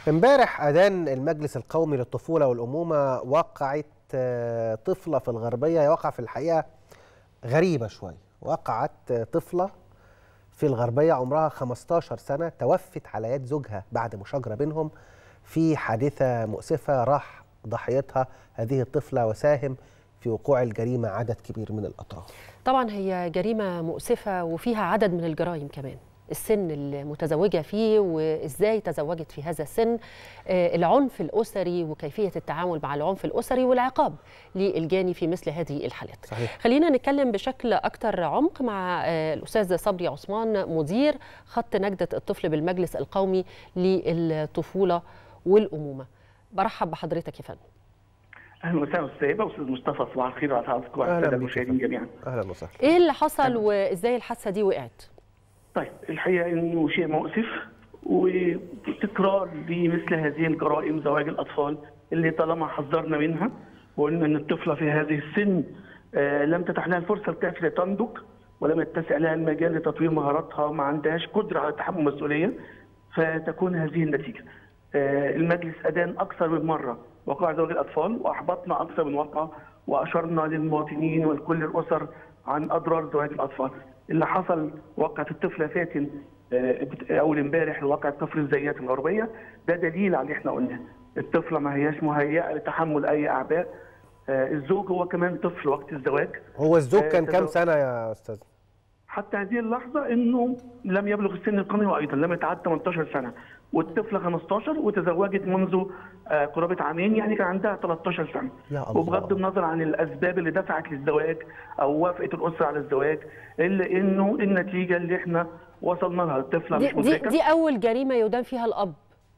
امبارح أذان المجلس القومي للطفولة والأمومة وقعت طفلة في الغربية هي واقعة في الحقيقة غريبة شوية وقعت طفلة في الغربية عمرها 15 سنة توفت على يد زوجها بعد مشاجرة بينهم في حادثة مؤسفة راح ضحيتها هذه الطفلة وساهم في وقوع الجريمة عدد كبير من الأطراف طبعا هي جريمة مؤسفة وفيها عدد من الجرائم كمان السن المتزوجة فيه وإزاي تزوجت في هذا السن العنف الأسري وكيفية التعامل مع العنف الأسري والعقاب للجاني في مثل هذه الحالات صحيح. خلينا نتكلم بشكل أكثر عمق مع الأستاذ صبري عثمان مدير خط نجدة الطفل بالمجلس القومي للطفولة والأمومة برحب بحضرتك يا فندم اهلا وسهلا استاذ هبه واستاذ مصطفى صباح الخير على حضرتك وعلى الساده المشاهدين جميعا اهلا وسهلا ايه اللي حصل وازاي الحادثه دي وقعت طيب الحقيقه انه شيء مؤسف وتكرار لمثل هذه الجرائم زواج الاطفال اللي طالما حذرنا منها وقلنا ان الطفله في هذه السن آه لم تتح لها الفرصه الكافيه لتنضج ولم يتسع لها المجال لتطوير مهاراتها ما عندهاش قدره على تحمل المسؤوليه فتكون هذه النتيجه. آه المجلس ادان اكثر من مره وقع زواج الاطفال واحبطنا اكثر من واقعه واشرنا للمواطنين ولكل الاسر عن اضرار زواج الاطفال. اللي حصل وقعة الطفلة فاتن أول امبارح وقعة كفر الزيات الغربية ده دليل على اللي احنا قلناه الطفلة ما هياش مهيئة لتحمل أي أعباء الزوج هو كمان طفل وقت الزواج هو الزوج كان كام سنة يا أستاذ؟ حتى هذه اللحظة إنه لم يبلغ السن القانوني وأيضا لم يتعدى 18 سنة والطفلة 15 وتزوجت منذ قرابة عامين يعني كان عندها 13 سنة يا الله. وبغض النظر عن الأسباب اللي دفعت للزواج أو وافقت الأسرة على الزواج إلا إنه النتيجة اللي إحنا وصلنا لها الطفلة دي, مش دي, مدركة دي اول جريمه يدان فيها الاب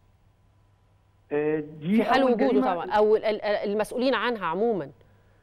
آه، دي في حال أول وجوده جريمة. طبعا او ال- ال- المسؤولين عنها عموما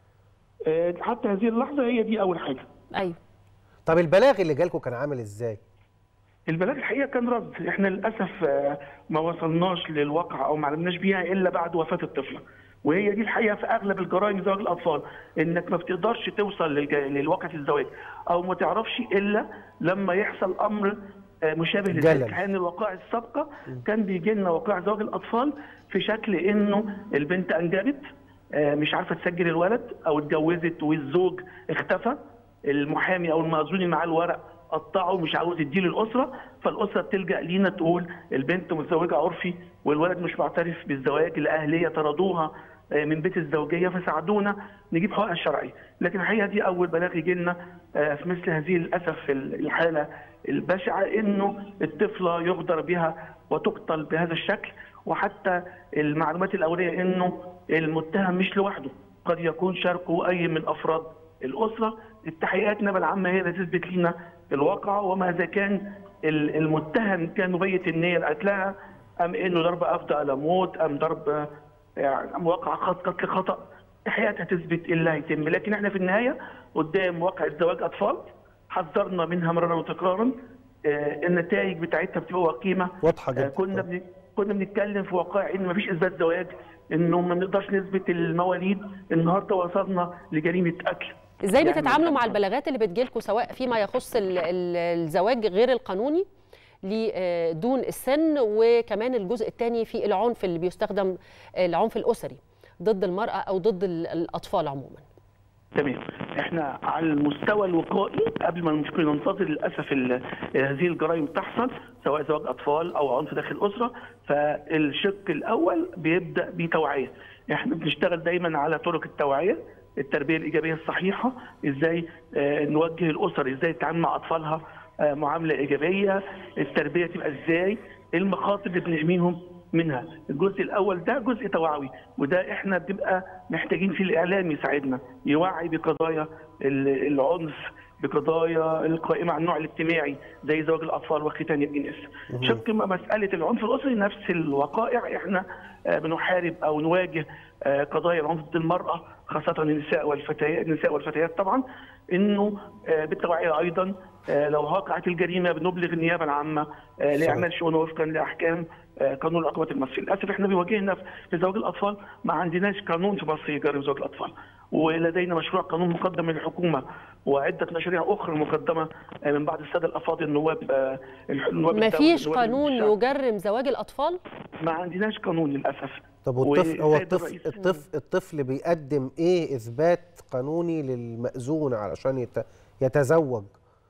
آه، حتى هذه اللحظة هي دي أول حاجة ايوه طب البلاغ اللي جالكم كان عامل ازاي؟ البلاغ الحقيقه كان رد احنا للاسف آه، ما وصلناش للواقع او ما علمناش بيها الا بعد وفاه الطفله وهي دي الحقيقه في اغلب الجرائم زواج الاطفال انك ما بتقدرش توصل للج- للواقع الزواج او ما تعرفش الا لما يحصل امر آه، مشابه جلل. لذلك كان الوقائع السابقه كان بيجي لنا وقائع زواج الاطفال في شكل انه البنت انجبت آه، مش عارفه تسجل الولد او اتجوزت والزوج اختفى المحامي او المأذون اللي معاه الورق قطعه مش عاوز يديه للاسره فالاسره بتلجا لينا تقول البنت متزوجه عرفي والولد مش معترف بالزواج الاهليه طردوها آه، من بيت الزوجيه فساعدونا نجيب حقوقها الشرعيه لكن الحقيقه دي اول بلاغ يجي لنا آه، في مثل هذه للاسف الحاله البشعه انه الطفله يغدر بها وتقتل بهذا الشكل وحتى المعلومات الاوليه انه المتهم مش لوحده قد يكون شاركه اي من افراد الاسره التحقيقات النيابه العامه هي اللي تثبت لنا الواقع وما اذا كان ال- المتهم كان مبيت النيه لقتلها ام انه ضرب افضى على موت ام ضرب يعني أم واقع خط قتل خطا التحقيقات هتثبت ايه اللي هيتم لكن احنا في النهايه قدام واقع زواج اطفال حذرنا منها مرارا وتكرارا آه، النتائج بتاعتها بتبقى وقيمه واضحة آه، جدا كنا بن... كنا بنتكلم في وقائع ان مفيش اثبات زواج انه ما نقدرش نثبت المواليد النهارده وصلنا لجريمه قتل ازاي يعني بتتعاملوا مع مثلاً- البلاغات اللي بتجيلكوا سواء فيما يخص ال- ال- الزواج غير القانوني ل- دون السن وكمان الجزء الثاني في العنف اللي بيستخدم العنف الاسري ضد المراه او ضد ال- الاطفال عموما تمام احنا على المستوى الوقائي قبل ما المشكله ننتظر للاسف ال- هذه الجرائم تحصل سواء زواج اطفال او عنف داخل الاسره فالشق الاول بيبدا بتوعيه احنا بنشتغل دايما على طرق التوعيه التربيه الايجابيه الصحيحه ازاي آه، نوجه الاسر ازاي تتعامل مع اطفالها آه، معامله ايجابيه التربيه تبقى ازاي إيه المخاطر اللي بنحميهم منها الجزء الاول ده جزء توعوي وده احنا بنبقى محتاجين فيه الاعلام يساعدنا يوعي بقضايا ال- العنف بقضايا القائمه على النوع الاجتماعي زي زواج الاطفال وختان الاناث شق م- مساله العنف الاسري نفس الوقائع احنا آه، بنحارب او نواجه آه، قضايا العنف ضد المراه خاصه النساء والفتيات النساء والفتيات طبعا انه آه، بالتوعيه ايضا آه، لو وقعت الجريمه بنبلغ النيابه العامه آه، لاعمال شؤون وفقا لاحكام آه، قانون العقوبات المصري للاسف احنا بيواجهنا في- في زواج الاطفال ما عندناش قانون في مصر يجرم زواج الاطفال ولدينا مشروع قانون مقدم من الحكومه وعده مشاريع اخرى مقدمه آه، من بعض الساده الافاضل النواب آه، النواب ما الدولة، فيش النواب قانون الشعب. يجرم زواج الاطفال ما عندناش قانون للاسف طب والطفل هو والسيد الطفل الرئيس- الطفل الطفل بيقدم ايه اثبات قانوني للمأذون علشان يت- يتزوج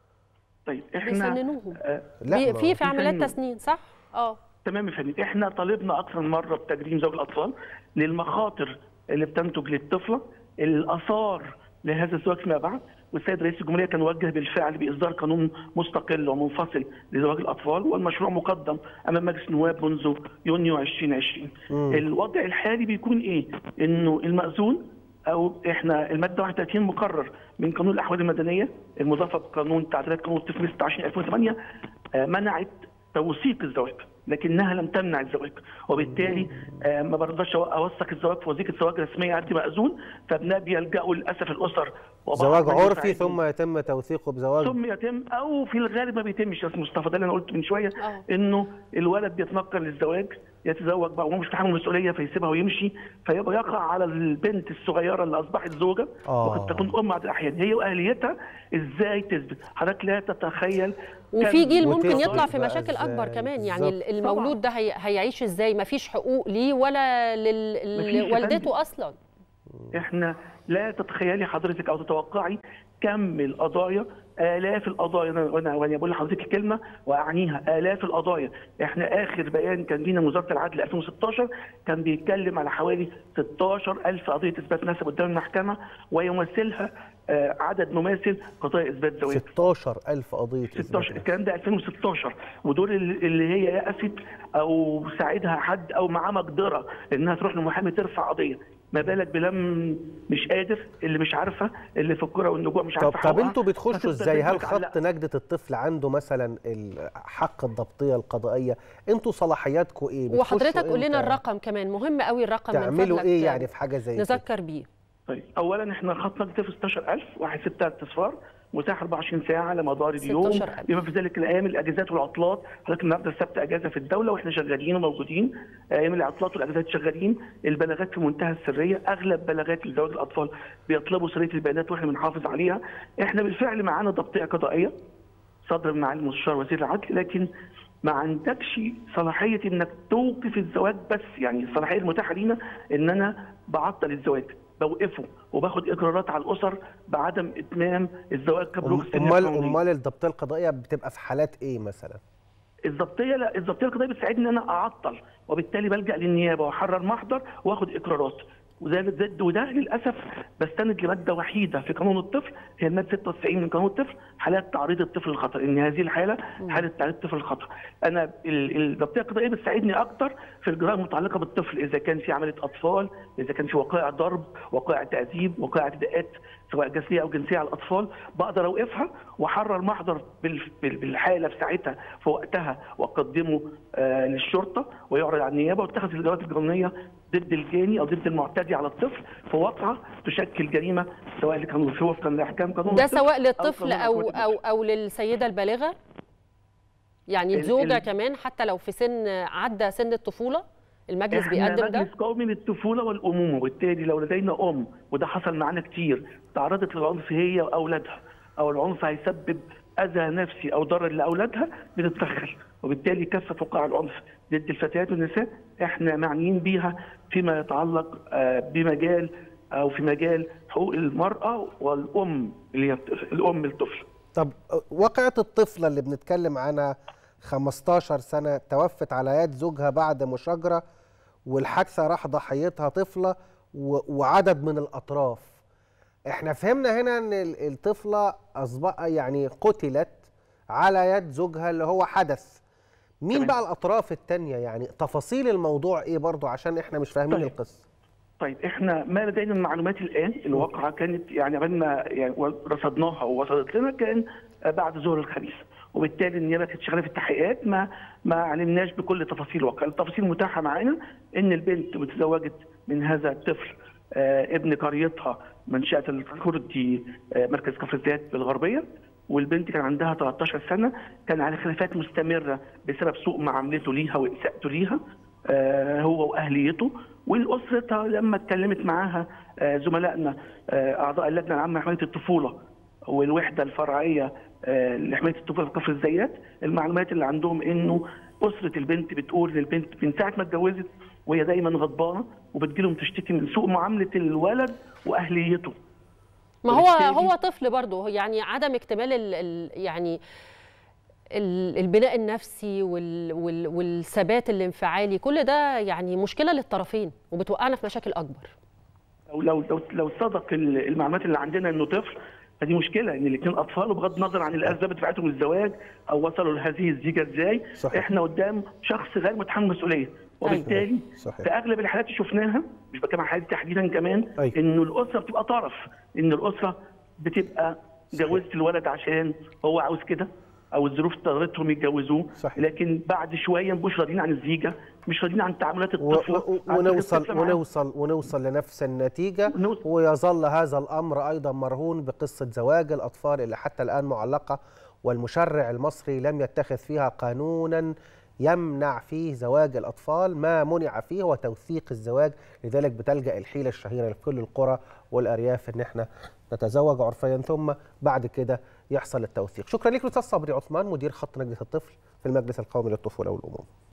طيب احنا بيسننوهم آه لا بي- ما في هو- في عمليات بيسننوا. تسنين صح؟ اه تمام يا فندم احنا طالبنا اكثر من مره بتجريم زوج الاطفال للمخاطر اللي بتنتج للطفله الاثار لهذا الزواج فيما بعد والسيد رئيس الجمهوريه كان وجه بالفعل باصدار قانون مستقل ومنفصل لزواج الاطفال والمشروع مقدم امام مجلس النواب منذ يونيو 2020 الوضع الحالي بيكون ايه انه المأذون او احنا الماده 31 مقرر من قانون الاحوال المدنيه المضافه بقانون تعديلات قانون الطفل 26 2008 آه، منعت توثيق الزواج لكنها لم تمنع الزواج وبالتالي آه، ما برضاش اوثق الزواج في وثيقه زواج رسميه عندي مأذون فابناء بيلجأوا للاسف الاسر وبعض زواج من عرفي يساعدهم. ثم يتم توثيقه بزواج ثم يتم او في الغالب ما بيتمش يا استاذ مصطفى ده اللي انا قلت من شويه آه. انه الولد بيتنقل للزواج يتزوج بقى وهو مش متحمل المسؤوليه فيسيبها ويمشي فيبقى يقع على البنت الصغيره اللي اصبحت زوجه آه. وقد تكون ام بعض الاحيان هي واهليتها ازاي تثبت حضرتك لا تتخيل وفي كم جيل ممكن وتفضل يطلع في بقى مشاكل اكبر إزاي؟ كمان يعني بالظبط. المولود ده هي هيعيش ازاي ما فيش حقوق ليه ولا مفيش يا لوالدته فندم. اصلا احنا لا تتخيلي حضرتك او تتوقعي كم القضايا آلاف القضايا أنا- وانا وانا بقول لحضرتك الكلمه واعنيها آلاف القضايا احنا اخر بيان كان لينا من وزاره العدل 2016 كان بيتكلم على حوالي 16000 قضيه اثبات نسب قدام المحكمه ويمثلها آه، عدد مماثل قضايا اثبات زواج 16000 قضيه 16 إثبات. الكلام ده 2016 ودول اللي اللي هي يأست او ساعدها حد او معاه مقدره انها تروح لمحامي ترفع قضيه ما بالك بلم مش قادر اللي مش عارفه اللي في الكوره والنجوع مش طب عارفه طب حقوقها، انتوا بتخشوا فتفضل ازاي هل بنتك خط على- نجدة الطفل عنده مثلا ال- حق الضبطيه القضائيه انتوا صلاحياتكم ايه بتخشوا وحضرتك قول لنا إمتى؟ الرقم كمان مهم قوي الرقم من تعملوا فضلك ايه يعني في حاجه زي كده نذكر بيه طيب اولا احنا خط نقد في 16000 واحد ستة اصفار متاح 24 ساعه على مدار اليوم 16,000. بما في ذلك الايام الاجازات والعطلات حضرتك النهارده السبت اجازه في الدوله واحنا شغالين وموجودين ايام العطلات والاجازات شغالين البلاغات في منتهى السريه اغلب بلاغات لزواج الاطفال بيطلبوا سريه البيانات واحنا بنحافظ عليها احنا بالفعل معانا ضبطيه قضائيه صدر من معالي المستشار وزير العدل لكن ما عندكش صلاحيه انك توقف الزواج بس يعني الصلاحيه المتاحه لينا ان انا بعطل الزواج بوقفه وباخد اقرارات على الاسر بعدم اتمام الزواج كبلوغ السن امال القانوني. امال الضبطيه القضائيه بتبقى في حالات ايه مثلا الضبطيه لا الضبطيه القضائيه بتساعدني ان انا اعطل وبالتالي بلجا للنيابه واحرر محضر واخد اقرارات وده ده وده للاسف بستند لماده وحيده في قانون الطفل هي الماده 96 من قانون الطفل حالات تعريض الطفل للخطر ان هذه الحاله حاله تعريض الطفل للخطر انا ال- الضبطيه القضائيه بتساعدني اكتر في الجرائم المتعلقه بالطفل اذا كان في عمليه اطفال اذا كان في وقائع ضرب وقائع تعذيب وقائع اعتداءات سواء جسديه او جنسيه على الاطفال بقدر اوقفها واحرر محضر بال- بال- بالحاله في ساعتها في وقتها واقدمه آه للشرطه ويعرض على النيابه واتخذ الاجراءات القانونيه ضد الجاني او ضد المعتدي على الطفل في واقعه تشكل جريمه سواء اللي كان في وفقا لاحكام قانون ده الطفل سواء للطفل قانون او عقوبات او او للسيده البالغه يعني ال- الزوجه ال- كمان حتى لو في سن عدى سن الطفوله المجلس احنا بيقدم ده مجلس قومي للطفوله والامومه وبالتالي لو لدينا ام وده حصل معانا كتير تعرضت للعنف هي واولادها او العنف هيسبب اذى نفسي او ضرر لاولادها بتتدخل وبالتالي كافه وقائع العنف ضد الفتيات والنساء احنا معنيين بيها فيما يتعلق آه، بمجال او في مجال حقوق المراه والام اللي هي الطفل- الام الطفل طب واقعة الطفلة اللي بنتكلم عنها 15 سنة توفت على يد زوجها بعد مشاجرة والحادثة راح ضحيتها طفلة و- وعدد من الأطراف احنا فهمنا هنا ان ال- الطفلة أصبح يعني قتلت على يد زوجها اللي هو حدث مين تمام. بقى الأطراف التانية يعني تفاصيل الموضوع ايه برضو عشان احنا مش فاهمين طيب. القصة طيب احنا ما لدينا من معلومات الان الواقعه كانت يعني قبل ما يعني رصدناها ووصلت لنا كان بعد ظهر الخميس وبالتالي النيابه كانت شغاله في التحقيقات ما ما علمناش بكل تفاصيل الواقعه، التفاصيل المتاحه معانا ان البنت تزوجت من هذا الطفل آه ابن قريتها منشاه الكردي آه مركز كفر الزيات بالغربيه والبنت كان عندها 13 سنه كان على خلافات مستمره بسبب سوء معاملته ليها واساءته ليها آه، هو واهليته والاسره لما اتكلمت معاها آه، زملائنا آه، اعضاء اللجنه العامه لحمايه الطفوله والوحده الفرعيه آه، لحمايه الطفوله في كفر الزيات المعلومات اللي عندهم انه اسره البنت بتقول للبنت من ساعه ما اتجوزت وهي دايما غضبانه وبتجيلهم تشتكي من سوء معامله الولد واهليته ما هو وبالتالي- هو طفل برضه يعني عدم اكتمال ال ال يعني ال- البناء النفسي وال وال والثبات الانفعالي كل ده يعني مشكله للطرفين وبتوقعنا في مشاكل اكبر لو لو لو, لو صدق ال- المعلومات اللي عندنا انه طفل فدي مشكله ان الاثنين اطفال وبغض النظر عن الاسباب بتاعتهم الزواج او وصلوا لهذه الزيجه ازاي صحيح. احنا قدام شخص غير متحمل مسؤوليه وبالتالي صحيح. في اغلب الحالات اللي شفناها مش بتكلم عن حالات تحديدا كمان أيوة. انه الاسره بتبقى طرف ان الاسره بتبقى جوزت الولد عشان هو عاوز كده او الظروف اضطرتهم يتجوزوه صحيح. لكن بعد شويه مش راضيين عن الزيجه مش راضيين عن تعاملات و- الطفل و- عن ونوصل الطفل معاه. ونوصل ونوصل لنفس النتيجة ونوصل. ويظل هذا الأمر أيضا مرهون بقصة زواج الأطفال اللي حتى الآن معلقة والمشرع المصري لم يتخذ فيها قانونا يمنع فيه زواج الأطفال ما منع فيه هو توثيق الزواج لذلك بتلجأ الحيلة الشهيرة لكل القرى والأرياف إن احنا نتزوج عرفيا ثم بعد كده يحصل التوثيق شكرا لك أستاذ صبري عثمان مدير خط نجدة الطفل في المجلس القومي للطفولة والأمومة